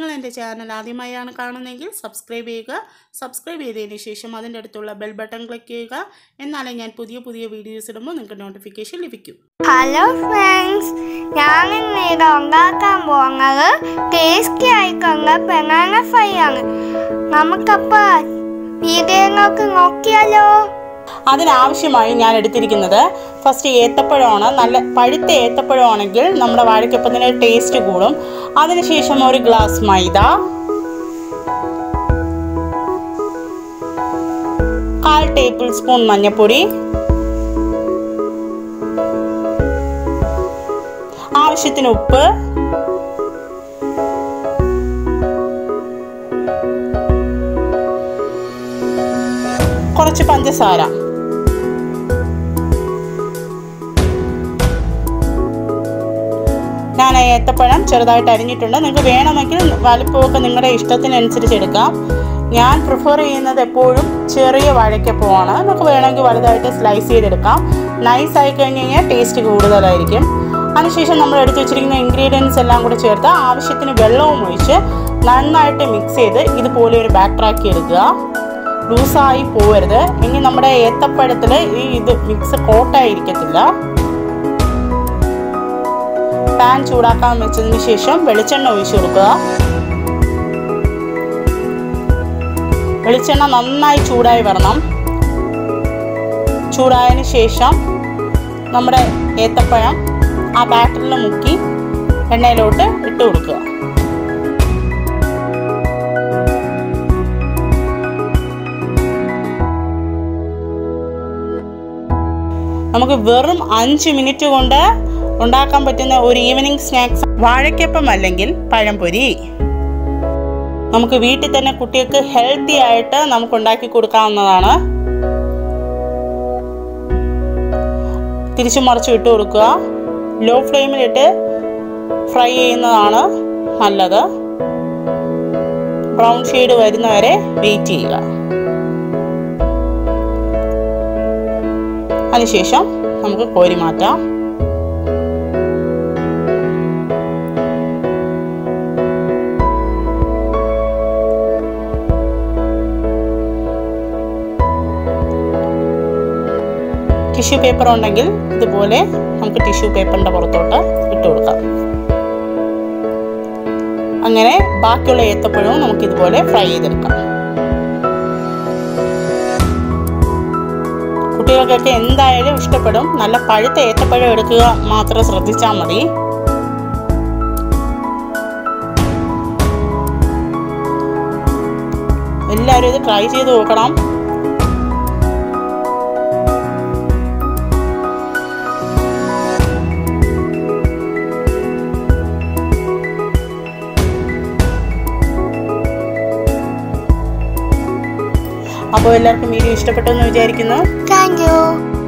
എൻ്റെ ചാനൽ ആദ്യമായാണ് കാണുന്നതെങ്കിൽ സബ്സ്ക്രൈബ് ചെയ്യുക സബ്സ്ക്രൈബ് ചെയ്തതിന് ശേഷം അതിൻ്റെ അടുത്തുള്ള ബെൽ ബട്ടൺ ക്ലിക്ക് ചെയ്യുക എന്നാലേ ഞാൻ പുതിയ പുതിയ വീഡിയോസ് ഇടുമ്പോൾ നിങ്ങൾക്ക് നോട്ടിഫിക്കേഷൻ ലഭിക്കും ഹലോ ഫ്രണ്ട്സ് ഞാൻ ഇന്ന് ഇത് ഉണ്ടാക്കാൻ പോകുന്നത് ടേസ്റ്റി ആയിട്ടുള്ള ബനാന ഫ്രൈ ആണ് നമുക്കപ്പോൾ വീഡിയോയിലേക്ക് നോക്കിയാലോ അതിനാവശ്യമായി ഞാൻ എടുത്തിരിക്കുന്നത് ഫസ്റ്റ് ഏത്തപ്പഴമാണ് നല്ല പഴുത്ത ഏത്തപ്പഴമാണെങ്കിൽ നമ്മുടെ വാഴയ്ക്കപ്പത്തിന് ടേസ്റ്റ് കൂടും അതിനുശേഷം ഒരു ഗ്ലാസ് മൈദ കാൽ ടേബിൾ സ്പൂൺ മഞ്ഞൾപ്പൊടി ആവശ്യത്തിന് ഉപ്പ് കുറച്ച് പഞ്ചസാര ഞാൻ ഏത്തപ്പഴം ചെറുതായിട്ട് അരിഞ്ഞിട്ടുണ്ട് നിങ്ങൾക്ക് വേണമെങ്കിൽ വലിപ്പമൊക്കെ നിങ്ങളുടെ ഇഷ്ടത്തിനനുസരിച്ച് എടുക്കാം ഞാൻ പ്രിഫർ ചെയ്യുന്നത് എപ്പോഴും ചെറിയ വാഴയ്ക്കപ്പമാണ് നമുക്ക് വേണമെങ്കിൽ വലുതായിട്ട് സ്ലൈസ് ചെയ്തെടുക്കാം നൈസ് ആയി കഴിഞ്ഞ് കഴിഞ്ഞാൽ ടേസ്റ്റ് കൂടുതലായിരിക്കും അതിനുശേഷം നമ്മൾ എടുത്ത് വെച്ചിരിക്കുന്ന ഇൻഗ്രീഡിയൻസ് എല്ലാം കൂടെ ചേർത്ത് ആവശ്യത്തിന് വെള്ളവും ഒഴിച്ച് നന്നായിട്ട് മിക്സ് ചെയ്ത് ഇതുപോലെ ഒരു ബാറ്ററാക്കി എടുക്കുക ലൂസായി പോവരുത് എങ്കിൽ നമ്മുടെ ഏത്തപ്പഴത്തിൽ ഈ ഇത് മിക്സ് കോട്ടായിരിക്കത്തില്ല പാൻ ചൂടാക്കാൻ വെച്ചതിന് ശേഷം വെളിച്ചെണ്ണ ഒഴിച്ചു കൊടുക്കുക വെളിച്ചെണ്ണ നന്നായി ചൂടായി വരണം ചൂടായതിന് ശേഷം നമ്മുടെ ഏത്തപ്പഴം ആ ബാറ്ററിൽ മുക്കി എണ്ണയിലോട്ട് ഇട്ട് കൊടുക്കുക നമുക്ക് വെറും അഞ്ച് മിനിറ്റ് കൊണ്ട് ഉണ്ടാക്കാൻ പറ്റുന്ന ഒരു ഈവനിങ് സ്നാക്സ് വാഴയ്ക്കപ്പം അല്ലെങ്കിൽ പഴംപൊരി നമുക്ക് വീട്ടിൽ തന്നെ കുട്ടികൾക്ക് ഹെൽത്തി ആയിട്ട് നമുക്ക് ഉണ്ടാക്കി കൊടുക്കാവുന്നതാണ് തിരിച്ചു മറിച്ച് ഇട്ട് കൊടുക്കുക ലോ ഫ്ലെയിമിലിട്ട് ഫ്രൈ ചെയ്യുന്നതാണ് നല്ലത് ബ്രൗൺ ഷെയ്ഡ് വരുന്നവരെ വെയിറ്റ് ചെയ്യുക അതിനുശേഷം നമുക്ക് കോരി മാറ്റാം ടിഷ്യൂ പേപ്പർ ഉണ്ടെങ്കിൽ ഇതുപോലെ നമുക്ക് ടിഷ്യൂ പേപ്പറിൻ്റെ പുറത്തോട്ട് ഇട്ട് കൊടുക്കാം അങ്ങനെ ബാക്കിയുള്ള ഏത്തപ്പഴവും നമുക്ക് ഇതുപോലെ ഫ്രൈ ചെയ്തെടുക്കാം കുട്ടികൾക്കൊക്കെ എന്തായാലും ഇഷ്ടപ്പെടും നല്ല പഴുത്ത ഏത്തപ്പഴം എടുക്കുക മാത്രം ശ്രദ്ധിച്ചാൽ മതി എല്ലാവരും ഇത് ട്രൈ ചെയ്ത് നോക്കണം അപ്പോൾ എല്ലാവർക്കും വീഡിയോ ഇഷ്ടപ്പെട്ടു എന്ന് വിചാരിക്കുന്നു താങ്ക് യു